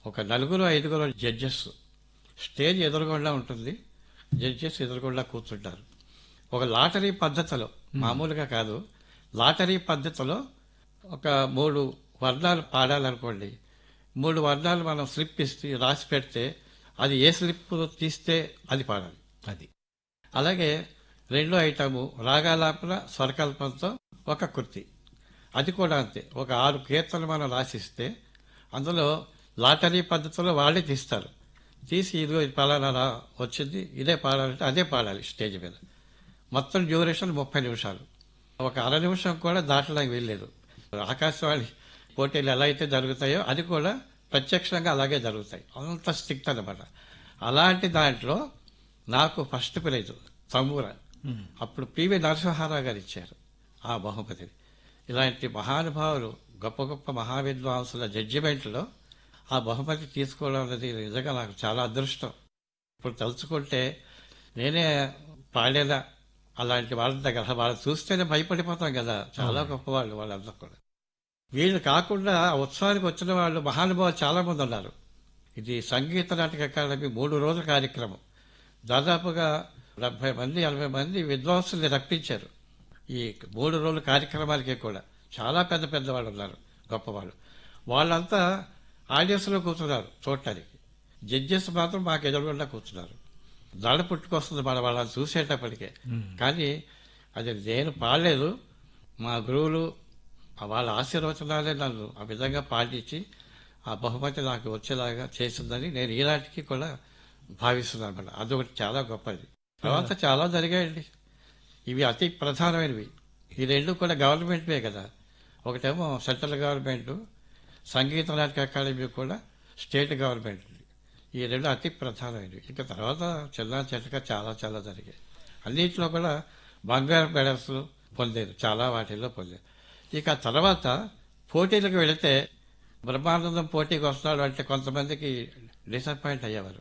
ఒక నలుగురు ఐదుగురు జడ్జెస్ స్టేజ్ ఎదురుగుండా ఉంటుంది జడ్జెస్ ఎదురుగుండా కూర్చుంటారు ఒక లాటరీ పద్ధతిలో మామూలుగా కాదు లాటరీ పద్ధతిలో ఒక మూడు వర్ణాలు పాడాలనుకోండి మూడు వర్ణాలు మనం స్లిప్ ఇస్తే రాసి పెడితే అది ఏ స్లిప్ తీస్తే అది పాడాలి అది అలాగే రెండో ఐటము రాగాలాపన స్వరకల్పంతో ఒక కృతి అది కూడా అంతే ఒక ఆరు కీర్తనలు మనం రాసిస్తే అందులో లాటరీ పద్ధతిలో వాళ్ళే తీస్తారు తీసి ఇదిగో ఇది పలానా రా వచ్చింది ఇదే పాడాలంటే అదే పాడాలి స్టేజ్ మీద మొత్తం డ్యూరేషన్ ముప్పై నిమిషాలు ఒక అర నిమిషం కూడా దాటడానికి వీల్లేదు ఆకాశవాణి పోటీలు ఎలా అయితే జరుగుతాయో అది కూడా ప్రత్యక్షంగా అలాగే జరుగుతాయి అంత స్ట్రిక్ట్ అనమాట అలాంటి దాంట్లో నాకు ఫస్ట్ ప్రైజ్ తమ్ముర అప్పుడు పివి నరసింహారావు గారు ఇచ్చారు ఆ బహుమతిని ఇలాంటి మహానుభావులు గొప్ప గొప్ప మహావిద్వాంసుల జడ్జిమెంట్లో ఆ బహుమతి తీసుకోవడం అనేది నిజంగా నాకు చాలా అదృష్టం ఇప్పుడు తలుచుకుంటే నేనే పాడేలా అలాంటి వాళ్ళ దగ్గర వాళ్ళు చూస్తేనే భయపడిపోతాం కదా చాలా గొప్పవాళ్ళు వాళ్ళందరూ కూడా వీళ్ళు కాకుండా ఆ ఉత్సవానికి వచ్చిన వాళ్ళు మహానుభావులు చాలా మంది ఉన్నారు ఇది సంగీత నాటక అకాడమీ మూడు రోజుల కార్యక్రమం దాదాపుగా డెబ్బై మంది ఎనభై మంది విద్వాంసుల్ని రప్పించారు ఈ మూడు రోజుల కార్యక్రమాలకి కూడా చాలా పెద్ద పెద్ద వాళ్ళు ఉన్నారు గొప్పవాళ్ళు వాళ్ళంతా ఆడియన్స్లో కూర్చున్నారు చూడటానికి జడ్జెస్ మాత్రం మాకు ఎదురుగుండా కూర్చున్నారు దడ పుట్టుకొస్తుంది మన వాళ్ళని చూసేటప్పటికే కానీ అది నేను పాడలేదు మా గురువులు వాళ్ళ ఆశీర్వచనాలే నన్ను ఆ విధంగా పాటించి ఆ బహుమతి నాకు వచ్చేలాగా చేసిందని నేను ఈనాటికి కూడా భావిస్తున్నాను అన్నమాట అదొకటి చాలా గొప్పది తర్వాత చాలా జరిగాయండి ఇవి అతి ప్రధానమైనవి ఈ రెండు కూడా గవర్నమెంట్వే కదా ఒకటేమో సెంట్రల్ గవర్నమెంట్ సంగీత నాటక అకాడమీ కూడా స్టేట్ గవర్నమెంట్ ఈ రెండు అతి ప్రధానమైనవి ఇక తర్వాత చిన్న చిన్నగా చాలా చాలా జరిగాయి అన్నింటిలో కూడా బంగారు మెడల్స్ పొందారు చాలా వాటిల్లో పొందారు ఇక తర్వాత పోటీలకు వెళితే బ్రహ్మానందం పోటీకి వస్తున్నాడు అంటే కొంతమందికి డిసప్పాయింట్ అయ్యేవారు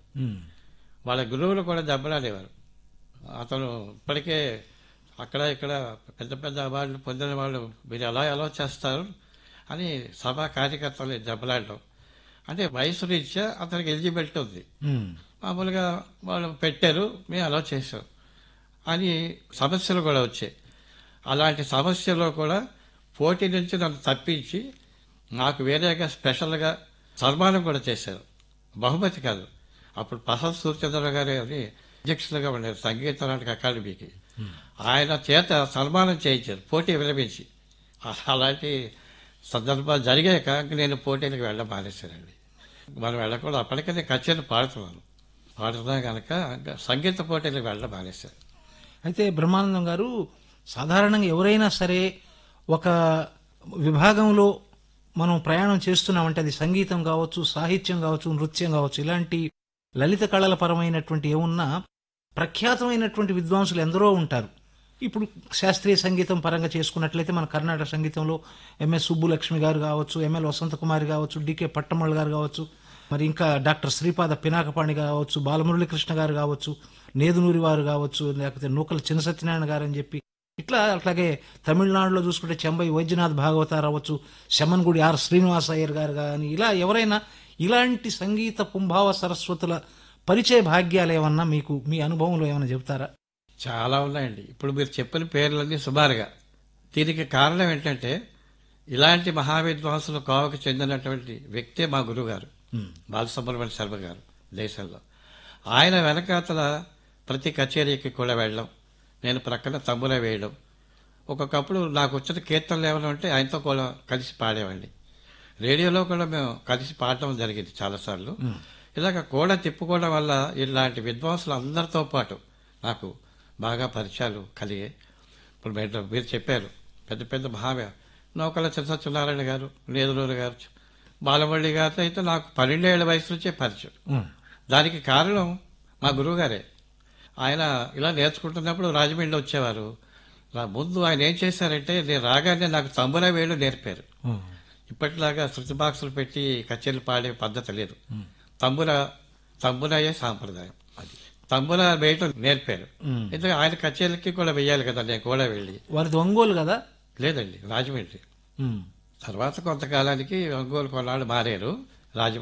వాళ్ళ గురువులు కూడా దెబ్బలాడేవారు అతను ఇప్పటికే అక్కడ ఇక్కడ పెద్ద పెద్ద అవార్డులు పొందిన వాళ్ళు మీరు ఎలా ఎలా చేస్తారు అని సభా కార్యకర్తలు దెబ్బలాడడం అంటే వయసు రీత్యా అతనికి ఎలిజిబిలిటీ ఉంది మామూలుగా వాళ్ళు పెట్టారు మేము అలా చేసాం అని సమస్యలు కూడా వచ్చాయి అలాంటి సమస్యలో కూడా పోటీ నుంచి నన్ను తప్పించి నాకు వేరేగా స్పెషల్గా సన్మానం కూడా చేశారు బహుమతి కాదు అప్పుడు ప్రసాద్ సూర్యచంద్ర గారు అని అధ్యక్షులుగా ఉన్నారు సంగీత నాటక అకాడమీకి ఆయన చేత సన్మానం చేయించారు పోటీ విరమించి అలాంటి సందర్భాలు జరిగాక ఇంక నేను పోటీలకు వెళ్ళడం మానేశానండి మనం వెళ్ళకూడదు అప్పటికే నేను కచేరీ పాడుతున్నాను పాడుతున్నా కనుక ఇంకా సంగీత పోటీలకు వెళ్ళడం మానేశాను అయితే బ్రహ్మానందం గారు సాధారణంగా ఎవరైనా సరే ఒక విభాగంలో మనం ప్రయాణం చేస్తున్నామంటే అది సంగీతం కావచ్చు సాహిత్యం కావచ్చు నృత్యం కావచ్చు ఇలాంటి లలిత కళల పరమైనటువంటి ఏమున్నా ప్రఖ్యాతమైనటువంటి విద్వాంసులు ఎందరో ఉంటారు ఇప్పుడు శాస్త్రీయ సంగీతం పరంగా చేసుకున్నట్లయితే మన కర్ణాటక సంగీతంలో ఎంఎస్ సుబ్బులక్ష్మి గారు కావచ్చు ఎంఎల్ వసంత కుమారి కావచ్చు డికే పట్టమల్ గారు కావచ్చు మరి ఇంకా డాక్టర్ శ్రీపాద పినాకపాణి కావచ్చు బాలమురళీకృష్ణ గారు కావచ్చు నేదునూరి వారు కావచ్చు లేకపోతే నూకల చిన్న సత్యనారాయణ గారు అని చెప్పి ఇట్లా అట్లాగే తమిళనాడులో చూసుకుంటే చెంబై వైద్యనాథ్ భాగవతార్ అవ్వచ్చు శమన్గుడి ఆర్ శ్రీనివాస అయ్యర్ గారు కానీ ఇలా ఎవరైనా ఇలాంటి సంగీత పుంభావ సరస్వతుల పరిచయ భాగ్యాలు ఏమన్నా మీకు మీ అనుభవంలో ఏమైనా చెబుతారా చాలా ఉన్నాయండి ఇప్పుడు మీరు చెప్పిన పేర్లన్నీ సుమారుగా దీనికి కారణం ఏంటంటే ఇలాంటి మహావిద్వాంసుల కోవకు చెందినటువంటి వ్యక్తే మా గురువుగారు బాలసుబ్రహ్మణ్య శర్మ గారు దేశంలో ఆయన వెనకాతల ప్రతి కచేరీకి కూడా వెళ్ళడం నేను ప్రక్కన తమ్ముల వేయడం ఒక్కొక్కప్పుడు నాకు వచ్చిన కీర్తనలు ఏమైనా ఉంటే ఆయనతో కూడా కలిసి పాడేవాడిని రేడియోలో కూడా మేము కలిసి పాడటం జరిగింది చాలాసార్లు ఇలాగ కూడా తిప్పుకోవడం వల్ల ఇలాంటి విద్వాంసులు అందరితో పాటు నాకు బాగా పరిచయాలు కలిగాయి ఇప్పుడు మీరు మీరు చెప్పారు పెద్ద పెద్ద మహావ్య నౌకల సత్యనారాయణ గారు నేదులూరు గారు బాలమల్లి గారితో అయితే నాకు పన్నెండేళ్ల వయసు నుంచే పరిచయం దానికి కారణం మా గురువు గారే ఆయన ఇలా నేర్చుకుంటున్నప్పుడు రాజమండ్రి వచ్చేవారు నా ముందు ఆయన ఏం చేశారంటే నేను రాగానే నాకు తమ్ముల వేళ్ళు నేర్పారు ఇప్పటిలాగా శృతి బాక్సులు పెట్టి కచేరీలు పాడే పద్ధతి లేదు తమ్ముల తమ్ములయ్యే సాంప్రదాయం అది తమ్ముల వేయటం నేర్పారు ఎందుకంటే ఆయన కచేరీలకి కూడా వెయ్యాలి కదా నేను కూడా వెళ్ళి వారిది ఒంగోలు కదా లేదండి రాజమండ్రి ఉమ్. తర్వాత కొంతకాలానికి ఒంగోలు కొన్నాళ్ళు మారారు రాజమండ్రి